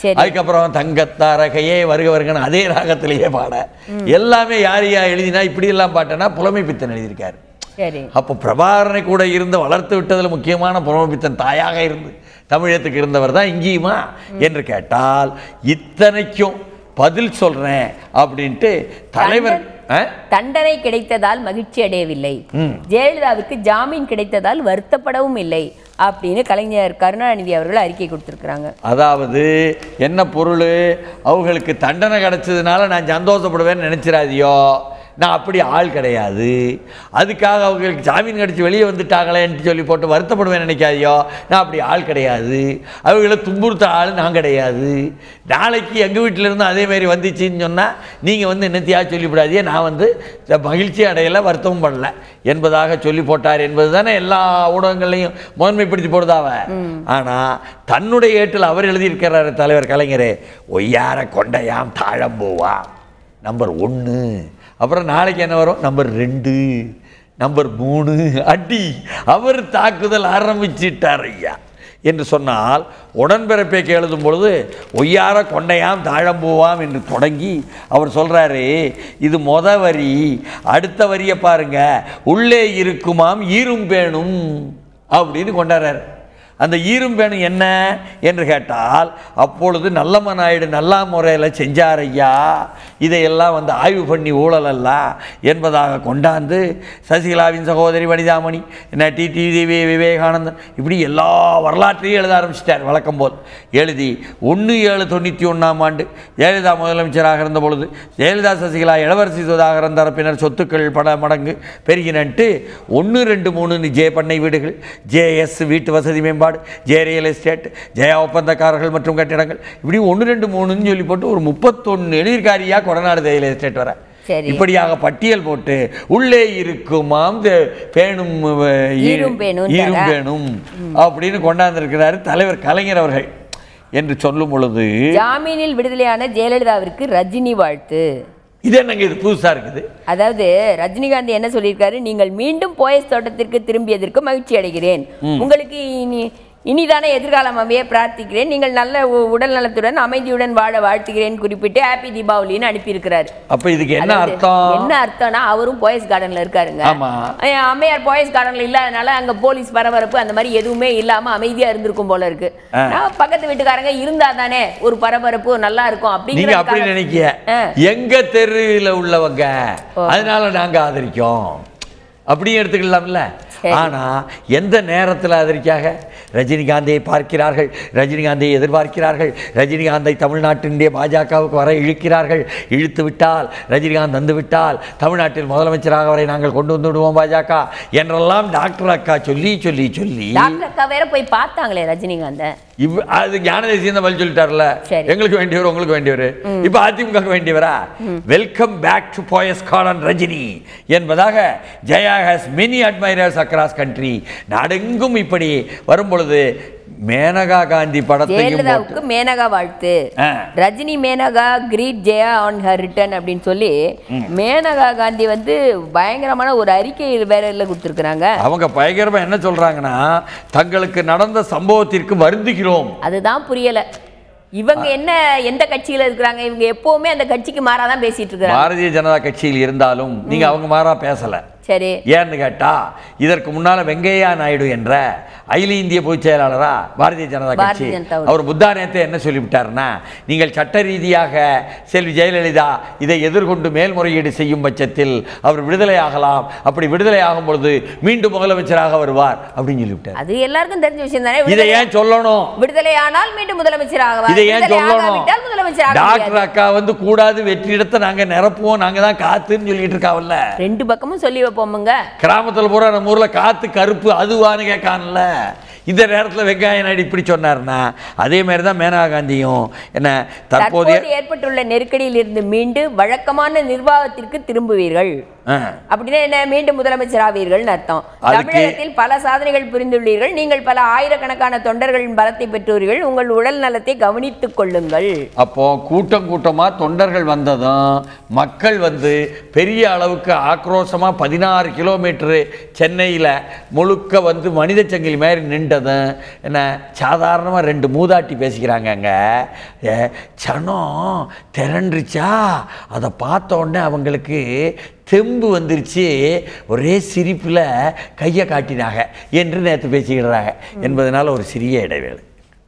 சரி. அதுக்கப்புறம் தங்கத்தாரகையே வருக வருகன்னு அதே ராகத்திலேயே பாட எல்லாமே யார் யா எழுதினா இப்படி எல்லாம் பாட்டனா புலமை பித்தன் எழுதியிருக்காரு சரி அப்போ பிரபாகரனை கூட இருந்து வளர்த்து விட்டதில் முக்கியமான புலமைப்பித்தன் தாயாக இருந்து தமிழகத்துக்கு இருந்தவர் தான் இங்கேயுமா என்று கேட்டால் இத்தனைக்கும் பதில் சொல்றேன் அப்படின்ட்டு தலைவர் ஆ? தண்டனை கிடைத்ததால் மகிழ்ச்சி அடையவில்லை ம். ஜெயலலிதாவுக்கு ஜாமீன் கிடைத்ததால் வருத்தப்படவும் இல்லை அப்படின்னு கலைஞர் கருணாநிதி அவர்கள் அறிக்கை கொடுத்திருக்கிறாங்க அதாவது என்ன பொருள் அவங்களுக்கு தண்டனை கிடைச்சதுனால நான் சந்தோஷப்படுவேன்னு நினைச்சிடாதியோ நான் அப்படி ஆள் கிடையாது அதுக்காக அவங்களுக்கு ஜாமீன் கிடைச்சி வெளியே வந்துட்டாங்களேன்ட்டு சொல்லி போட்டு வருத்தப்படுவேன் நினைக்காதியோ நான் அப்படி ஆள் கிடையாது அவங்கள துன்புறுத்த ஆள் நான் கிடையாது நாளைக்கு எங்கள் வீட்டில் இருந்து அதே மாதிரி வந்துச்சுன்னு சொன்னால் நீங்கள் வந்து என்னத்தையா சொல்லிவிடாதே நான் வந்து மகிழ்ச்சி அடையலை வருத்தமும் பண்ணல என்பதாக சொல்லி போட்டார் என்பது தானே எல்லா ஊடகங்களையும் முதன்மைப்படுத்தி போடுதாவ ஆனால் தன்னுடைய ஏட்டில் அவர் எழுதியிருக்கிறார் தலைவர் கலைஞரே ஒய்யார கொண்டையாம் தாழம்போவாம் நம்பர் ஒன்று அப்புறம் நாளைக்கு என்ன வரும் நம்பர் ரெண்டு நம்பர் மூணு அடி அவர் தாக்குதல் ஆரம்பிச்சிட்டார் ஐயா என்று சொன்னால் உடன்பிறப்பைக்கு எழுதும் பொழுது ஒய்யார கொண்டையாம் தாழம்பூவாம் என்று தொடங்கி அவர் சொல்றாரு இது மொத வரி அடுத்த வரியை பாருங்க உள்ளே இருக்குமாம் ஈரும் பேணும் அப்படின்னு கொண்டாடுறாரு அந்த ஈரும் பேணும் என்ன என்று கேட்டால் அப்பொழுது நல்லம்ம நாயுடு நல்லா முறையில் செஞ்சார் ஐயா இதையெல்லாம் வந்து ஆய்வு பண்ணி ஊழலல்ல என்பதாக கொண்டாந்து சசிகலாவின் சகோதரி வனிதாமணி என்ன டிடி வி விவேகானந்தன் இப்படி எல்லா வரலாற்றையும் எழுத ஆரம்பிச்சிட்டார் வழக்கம் போல் எழுதி ஒன்று ஏழு தொண்ணூற்றி ஒன்றாம் ஆண்டு ஜெயலலிதா முதலமைச்சராக இருந்த பொழுது ஜெயலலிதா சசிகலா இளவரசி சுதாகரன் தரப்பினர் சொத்துக்கள் பல மடங்கு பெருகினன்ட்டு ஒன்று ரெண்டு மூணுன்னு ஜே பண்ணை வீடுகள் ஜேஎஸ் வீட்டு வசதி மேம்பாடு ஜே ரியல் எஸ்டேட் ஜெயா ஒப்பந்தக்காரர்கள் மற்றும் கட்டிடங்கள் இப்படி ஒன்று ரெண்டு மூணுன்னு சொல்லி போட்டு ஒரு முப்பத்தொன்று எழுதியிருக்காரியா கொடநாடு ரியல் எஸ்டேட் வர சரி. இப்படியாக பட்டியல் போட்டு உள்ளே இருக்குமாம் த- பேணும் அஹ், ஈ- ஈரும் பேணும் ஈரும் தர. பேணும் அப்படின்னு கொண்டாந்திருக்கிறாரு தலைவர் கலைஞர் அவர்கள் என்று சொல்லும் பொழுது ஜாமீனில் விடுதலையான ஜெயலலிதாவிற்கு ரஜினி வாழ்த்து இது என்னங்க இது புதுசா இருக்குது அதாவது ரஜினிகாந்த் என்ன சொல்லியிருக்காரு நீங்கள் மீண்டும் போயஸ் தோட்டத்திற்கு திரும்பியதற்கு மகிழ்ச்சி அடைகிறேன் உங்களுக்கு இனி இனிதான எதிர்காலம் அமைய பிரார்த்திக்கிறேன் நீங்கள் நல்ல உ- உடல் நலத்துடன் அமைதியுடன் வாழ வாழ்த்துகிறேன் குறிப்பிட்டு ஹாப்பி தீபாவளின்னு அனுப்பியிருக்கிறாரு அப்ப இதுக்கு என்ன அதாவது அர்த்தம் என்ன அர்த்தம்னா அவரும் போயஸ் கார்டன்ல இருக்காருங்க ஆமா. அஹ் அம்மையார் போயஸ் கார்டன்ல இல்லாதனால அங்க போலீஸ் பரபரப்பு அந்த மாதிரி எதுவுமே இல்லாம அமைதியா இருந்திருக்கும் போல இருக்கு ஆ. நான் பக்கத்து வீட்டுக்காரங்க இருந்தா தானே ஒரு பரபரப்பு நல்லா இருக்கும் நீங்க அப்படி அப்படிங்கிற நினைக்க ஆ. எங்க தெருவில் உள்ளவங்க அதனால நாங்க ஆதரிக்கோம் அப்படியும் எடுத்துக்கலாம்ல சரி. ஆனா எந்த நேரத்தில் ஆதரிக்காக ரஜினிகாந்தை பார்க்கிறார்கள் ரஜினிகாந்தை எதிர்பார்க்கிறார்கள் ரஜினிகாந்தை தமிழ்நாட்டினுடைய பாஜகவுக்கு வர இழுக்கிறார்கள் இழுத்து விட்டால் ரஜினிகாந்த் வந்து விட்டால் தமிழ்நாட்டில் முதலமைச்சராக வரை நாங்கள் கொண்டு வந்து விடுவோம் பாஜக என்றெல்லாம் டாக்டர் அக்கா சொல்லி சொல்லி சொல்லி டாக்டர் அக்கா வேற போய் பார்த்தாங்களே ரஜினிகாந்த இவ் அது ஞானதேசியம் தான் பதில் சொல்லிட்டார்ல சரி. எங்களுக்கு வேண்டியவர் உங்களுக்கு வேண்டியவர் இப்போ அதிமுக வேண்டியவரா welcome back to Poes garden Rajini என்பதாக Jaya has many admirers across country நாடெங்கும் இப்படி வரும் பொழுது மேனகா காந்தி படத்தையும் போட்டு ஜெயலலிதாவுக்கு மேனகா வாழ்த்து ஆ. Rajini Menaka greet Jaya on her return அப்படின்னு சொல்லி மேனகா காந்தி வந்து பயங்கரமான ஒரு அறிக்கை வேற இல்ல கொடுத்துருக்குறாங்க அவங்க பயங்கரமா என்ன சொல்றாங்கன்னா தங்களுக்கு நடந்த சம்பவத்திற்கு வருந்துகிறோம் அதுதான் புரியல இவங்க என்ன எந்த கட்சியில இருக்கிறாங்க இவங்க எப்பவுமே அந்த கட்சிக்கு மாறாதான் பேசிட்டு இருக்கிறாங்க பாரதிய ஜனதா கட்சியில் இருந்தாலும் நீங்க அவங்க மாறா பேசல சரி ஏன்னு கேட்டா இதற்கு முன்னால வெங்கையா நாயுடு என்ற அகில இந்திய பொதுச் செயலாளரா பாரதிய ஜனதா கட்சி பாரதிய ஜனதா அவர் புத்தா நேரத்தை என்ன சொல்லிவிட்டாருன்னா நீங்கள் சட்ட ரீதியாக செல்வி ஜெயலலிதா இதை எதிர்கொண்டு மேல்முறையீடு செய்யும் பட்சத்தில் அவர் விடுதலை ஆகலாம் அப்படி விடுதலை ஆகும் பொழுது மீண்டும் முதலமைச்சராக வருவார் அப்படின்னு சொல்லிவிட்டார் அது எல்லாருக்கும் தெரிஞ்ச விஷயம் தானே இதை ஏன் சொல்லணும் விடுதலை ஆனால் மீண்டும் முதலமைச்சர் ஆகலாம் இதை ஏன் விடுதலை சொல்லணும் ஆகாவிட்டால் முதலமைச்சர் ஆக டாக்டர் முடியாது. அக்கா வந்து கூடாது வெற்றிடத்தை நாங்க நிரப்புவோம் நாங்க தான் காத்துன்னு சொல்லிட்டு இருக்காவல்ல ரெண்டு பக்கமும் சொல்லி வைப்போமுங்க கிராமத்துல பூரா நம்ம ஊர்ல காத்து கருப்பு அதுவான்னு கேட்கான்ல இந்த நேரத்துல வெங்காய நாயுடு இப்படி சொன்னாருன்னா அதே மாதிரி தான் மேனகா காந்தியும் என்ன தற்போதைய தற்போது ஏற்பட்டுள்ள நெருக்கடியில் இருந்து மீண்டு வழக்கமான நிர்வாகத்திற்கு திரும்புவீர்கள் ஆ. அப்படின்னா என்ன மீண்டும் முதலமைச்சர் ஆவீர்கள்னு அர்த்தம் அதுக்கு- தமிழகத்தில் பல சாதனைகள் புரிந்துள்ளீர்கள் நீங்கள் பல ஆயிரக்கணக்கான தொண்டர்களின் பலத்தை பெற்றுள்ளீர்கள் உங்கள் உடல் நலத்தை கவனித்துக் கொள்ளுங்கள் அப்போ கூட்டம் கூட்டமா தொண்டர்கள் வந்ததும் மக்கள் வந்து பெரிய அளவுக்கு ஆக்ரோஷமா பதினாறு கிலோமீட்டரு சென்னையில முழுக்க வந்து மனித சங்கிலி மாதிரி நின்றதும் என்ன சாதாரணமா ரெண்டு மூதாட்டி பேசிக்கிறாங்கங்க ஏ, சனம் திரண்டுருச்சா அதை பார்த்த உடனே அவங்களுக்கு தெம்பு வந்துருச்சு ஒரே சிரிப்புல கையை காட்டினாங்க என்று நேற்று பேசிக்கிறாங்க என்பதனால ஒரு சிறிய இடைவேளை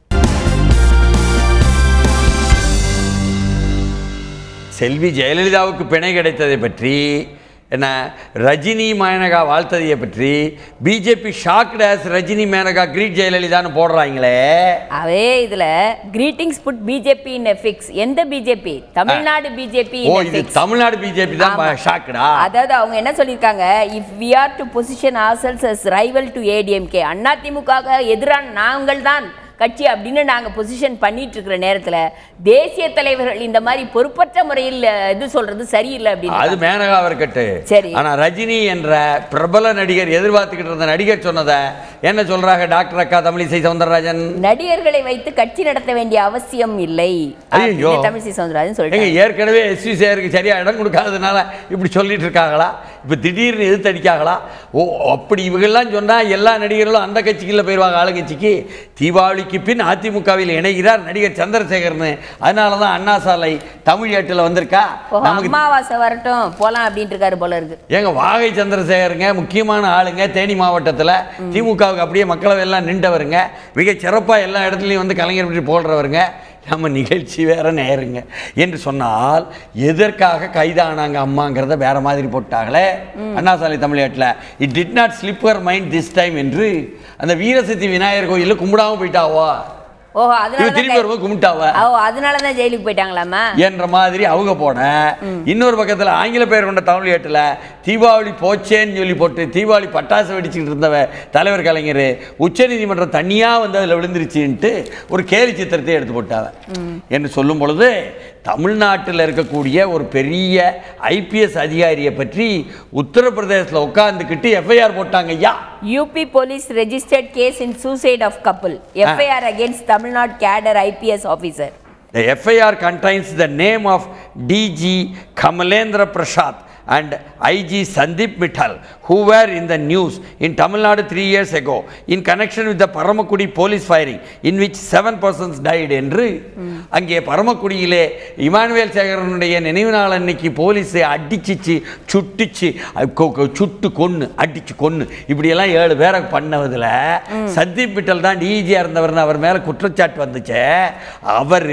செல்வி ஜெயலலிதாவுக்கு பிணை கிடைத்ததை பற்றி என்ன ரஜினி மேனகா வாழ்த்ததையை பற்றி BJP shocked as Rajini Menaka greet ஜெயலலிதான்னு போடுறாங்களே அதே இதுல greetings put BJP in a fix எந்த பிஜேபி தமிழ்நாடு பிஜேபி ஓ இது தமிழ்நாடு பிஜேபி தான் ஷாக்குடா அதாவது அவங்க என்ன சொல்லியிருக்காங்க if we are to position ourselves as rival to ADMK அதிமுக எதிரான நாங்கள் தான் கட்சி அப்படின்னு நாங்க பொசிஷன் பண்ணிட்டு இருக்கிற நேரத்துல தேசிய தலைவர்கள் இந்த மாதிரி பொறுப்பற்ற முறையில் இது சொல்றது சரியில்லை அது அப்படின்னு மேனகா இருக்கட்டு சரி. ஆனா ரஜினி என்ற பிரபல நடிகர் எதிர்பார்த்துக்கிட்டு இருந்த நடிகர் சொன்னதை என்ன சொல்றாங்க டாக்டர் அக்கா தமிழிசை சவுந்தரராஜன் நடிகர்களை வைத்து கட்சி நடத்த வேண்டிய அவசியம் இல்லை ஐயையோ. அப்படின்னு தமிழிசை சவுந்தரராஜன் எங்க சொல்லிட்டாங்க ஏற்கனவே எஸ்வி சேருக்கு சரியா இடம் கொடுக்காததுனால இப்படி சொல்லிட்டு இருக்காங்களா இப்போ திடீர்னு எதிர்த்து அடிக்காங்களா ஓ அப்படி இவங்கெல்லாம் சொன்னா எல்லா நடிகர்களும் அந்த கட்சிக்குள்ள போயிடுவாங்க ஆளுங்கட்சிக்கு தீபாவளிக்கு பின் அதிமுகவில் இணைகிறார் நடிகர் சந்திரசேகர்னு அதனால தான் அண்ணா சாலை தமிழ் ஏட்டில் வந்திருக்கா ஓ, நமக்கு அமாவாசை வரட்டும் போலாம் அப்படின்ட்டு இருக்காரு போல இருக்கு ஏங்க வாகை சந்திரசேகருங்க முக்கியமான ஆளுங்க தேனி மாவட்டத்தில் திமுகவுக்கு அப்படியே மக்களவை எல்லாம் நின்றவருங்க மிக சிறப்பாக எல்லா இடத்துலையும் வந்து கலைஞர் பற்றி போடுறவருங்க நம்ம நிகழ்ச்சி வேற நேருங்க என்று சொன்னால் எதற்காக கைதானாங்க அம்மாங்கிறத வேற மாதிரி போட்டாங்களே அண்ணாசாலை தமிழ்நாட்டில் it did not slip her mind this time என்று அந்த வீரசக்தி விநாயகர் கோயிலில் கும்பிடாம போயிட்டாவா ஓஹோ இவ அதனால திரும்பி தான் வரும்போது கும்பிட்டாவா ஓ அதனால தான் ஜெயிலுக்கு போயிட்டாங்களாமா என்ற மாதிரி அவங்க போன இன்னொரு பக்கத்தில் ஆங்கில பெயர் கொண்ட தமிழ் ஏட்டில் தீபாவளி போச்சேன்னு சொல்லி போட்டு தீபாவளி பட்டாசு வெடிச்சுக்கிட்டு இருந்தவ தலைவர் கலைஞர் உச்சநீதிமன்றம் தனியாக வந்து அதில் விழுந்துருச்சுன்ட்டு ஒரு கேலி சித்திரத்தை எடுத்து போட்டாவ என்று சொல்லும் பொழுது தமிழ்நாட்டில் இருக்கக்கூடிய ஒரு பெரிய ஐபிஎஸ் அதிகாரியை பற்றி உத்தரப்பிரதேசத்தில் உட்காந்துக்கிட்டு எஃப்ஐஆர் போட்டாங்க ஐயா UP police registered case in suicide of கப்பல் FIR against Tamil Nadu cadre IPS officer The FIR contains the name of DG Kamalendra Prasad and IG Sandeep Mittal, who were in the news in Tamil Nadu three years ago in connection with the Paramakudi police firing, in which seven persons died என்று அங்கே பரமக்குடியிலே Emmanuel சேகரனுடைய நினைவு நாள் அன்னைக்கு police அடிச்சிச்சு சுட்டுச்சு அது கொ- கொ- சுட்டு கொன்னு அடிச்சு கொன்னு இப்படியெல்லாம் ஏழு பேரை பண்ணதில் சந்தீப் மிட்டல் தான் டிஜியாக இருந்தவர்னு அவர் மேலே குற்றச்சாட்டு வந்துச்சே அவர்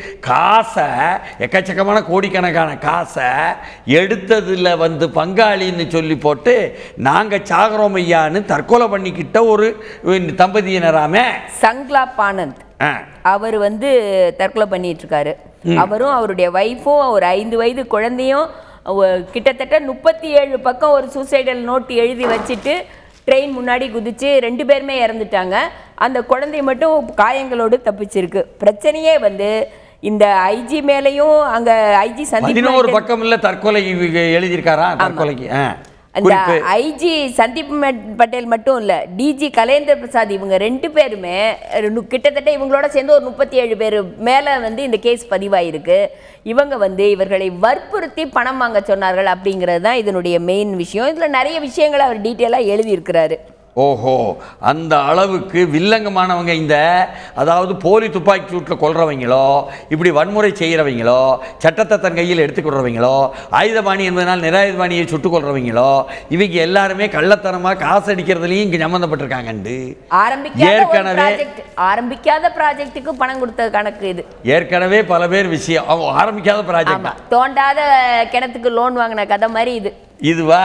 காசை எக்கச்சக்கமான கோடிக்கணக்கான காசை எடுத்ததில் வந்து பங்காளின்னு சொல்லி போட்டு நாங்கள் சாகரோம் ஐயான்னு தற்கொலை பண்ணிக்கிட்ட ஒரு தம்பதியினராமே சங்லாப் ஆனந்த் ஆ அவர் வந்து தற்கொலை பண்ணிட்டு இருக்காரு அவரும் அவருடைய ஒய்ஃபும் ஒரு ஐந்து வயது குழந்தையும் ஒ- கிட்டத்தட்ட முப்பத்தி ஏழு பக்கம் ஒரு சூசைடல் நோட் எழுதி வச்சுட்டு ட்ரெயின் முன்னாடி குதிச்சு ரெண்டு பேருமே இறந்துட்டாங்க அந்த குழந்தை மட்டும் காயங்களோடு தப்பிச்சிருக்கு பிரச்சனையே வந்து இந்த ஐஜி மேலேயும் அங்க ஐஜி சந்தீப் பதினோரு மேத்தன்- பக்கம் இல்ல தற்கொலை இவங்க எழுதியிருக்காரா தற்கொலைக்கு ஆ. அந்த குறிப்பு ஐஜி சந்தீப் மெட்- பட்டேல் மட்டும் இல்ல டிஜி கலேந்திர பிரசாத் இவங்க ரெண்டு பேருமே ரெண்டு- கிட்டத்தட்ட இவங்களோட சேர்ந்து ஒரு முப்பத்தி ஏழு பேர் மேல வந்து இந்த கேஸ் பதிவாயிருக்கு இவங்க வந்து இவர்களை வற்புறுத்தி பணம் வாங்க சொன்னார்கள் அப்படிங்கிறது தான் இதனுடைய மெயின் விஷயம் இதுல நிறைய விஷயங்களை அவர் டீட்டெயிலாக எழுதியிருக்கிறாரு ஓஹோ அந்த அளவுக்கு வில்லங்கமானவங்க இந்த அதாவது போலி துப்பாக்கி சூட்டில் கொல்றவங்களோ இப்படி வன்முறை செய்கிறவங்களோ சட்டத்தை தன் கையில் எடுத்துக்கொள்றவங்களோ ஆயுதபாணி என்பதனால் நிராயுதபாணியை சுட்டுக் கொள்றவங்களோ இவங்க எல்லாருமே கள்ளத்தனமாக காசு அடிக்கிறதுலையும் இங்கே சம்மந்தப்பட்டிருக்காங்கண்டு ஆரம்பிக்காத ஒரு ஏற்கனவே- ப்ராஜெக்ட் ஆரம்பிக்காத ப்ராஜெக்ட்டுக்கு பணம் கொடுத்த கணக்கு இது ஏற்கனவே பல பேர் விஷயம் அவங்க ஆரம்பிக்காத ப்ராஜெக்ட் ஆமா தோண்டாத கிணத்துக்கு லோன் வாங்கின கதை மாதிரி இது இதுவா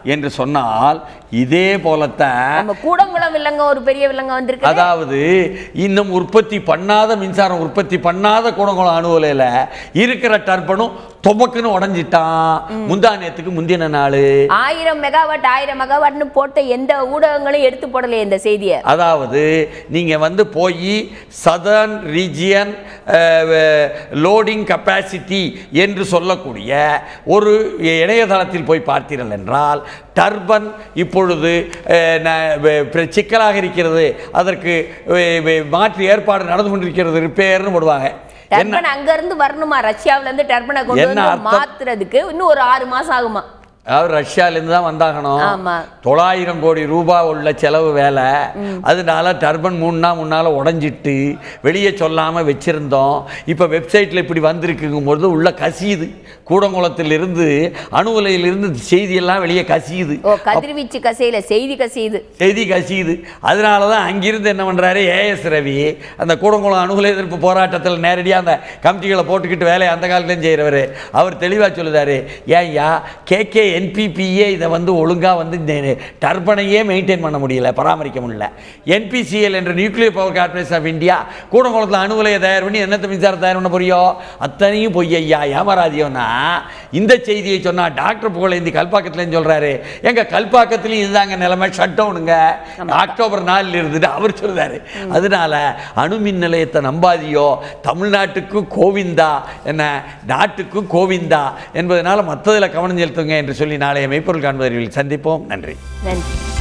என்று சொன்னால் இதே போலத்தான் நம்ம கூடங்குளம் வில்லங்க ஒரு பெரிய வில்லங்க வந்திருக்கு அதாவது இன்னும் உற்பத்தி பண்ணாத மின்சாரம் உற்பத்தி பண்ணாத குடங்குளம் அணு உலையில இருக்கிற டர்பனும் தொபக்குன்னு உடஞ்சிட்டான் முந்தா நேத்துக்கு முந்தின நாள் ஆயிரம் மெகாவாட் ஆயிரம் மெகாவாட்னு போட்ட எந்த ஊடகங்களும் எடுத்து போடலையே இந்த செய்தியை அதாவது நீங்க வந்து போய் சதர்ன் ரீஜியன் லோடிங் கெப்பாசிட்டி என்று சொல்லக்கூடிய ஒரு இணையதளத்தில் போய் பார்த்தீர்கள் என்றால் டர்பன் இப்பொழுது அஹ், ந- வெ- பிர- சிக்கலாக இருக்கிறது அதற்கு வெ- வெ- மாற்று ஏற்பாடு நடந்து கொண்டிருக்கிறது ரிப்பேர்னு போடுவாங்க என்ன டர்பன் அங்க இருந்து வரணுமா ரஷ்யாவுல இருந்து டர்பனை கொண்டு என்ன வந்து அர்த்தம்? மாத்துறதுக்கு இன்னும் ஒரு ஆறு மாசம் ஆகுமா அதாவது ரஷ்யாலேருந்து தான் வந்தாகணும் ஆமா. தொள்ளாயிரம் கோடி ரூபாய் உள்ள செலவு வேலை அதனால டர்பன் மூணுனா முன்னால் உடஞ்சிட்டு வெளியே சொல்லாமல் வச்சுருந்தோம் இப்போ வெப்சைட்டில் இப்படி வந்திருக்குங்கும் பொழுது உள்ள கசியுது கூடங்குளத்திலிருந்து அணு உலையிலிருந்து செய்தியெல்லாம் வெளியே கசியுது ஓ கதிர்வீச்சு கசையில செய்தி கசியுது செய்தி கசியுது அதனால தான் அங்கிருந்து என்ன பண்ணுறாரு ஏஎஸ் ரவி அந்த கூடங்குளம் அணுகுல எதிர்ப்பு போராட்டத்தில் நேரடியாக அந்த கமிட்டிகளை போட்டுக்கிட்டு வேலையை அந்த காலத்துலையும் செய்கிறவர் அவர் தெளிவாக சொல்லுதாரு ஏன்யா கேகே என்பிபிஏ இதை வந்து ஒழுங்காக வந்து இந்த டர்பனையே மெயின்டைன் பண்ண முடியல பராமரிக்க முடியல என்பிசிஎல் என்ற nuclear power corporation of India கூடங்குளத்தில் அணு உலையை தயார் பண்ணி என்னத்தை மின்சாரம் தயார் பண்ண போறியோ அத்தனையும் பொய் ஐயா ஏமாறாதியோன்னா இந்த செய்தியை சொன்னா டாக்டர் புகழேந்தி கல்பாக்கத்துலேருந்து சொல்றாரு எங்க கல்பாக்கத்துலயும் இதுதாங்க நிலைமை ஷட் டவுனுங்க அக்டோபர் நாலில் இருந்துட்டு அவர் சொல்றாரு அதனால அணு மின் நிலையத்தை நம்பாதியோ தமிழ்நாட்டுக்கு கோவிந்தா என்ன நாட்டுக்கு கோவிந்தா என்பதனால மற்றதில் கவனம் செலுத்துங்க என்று சொல்லி நாளைய மெய்ப்பொருள் காண்பதில் சந்திப்போம் நன்றி நன்றி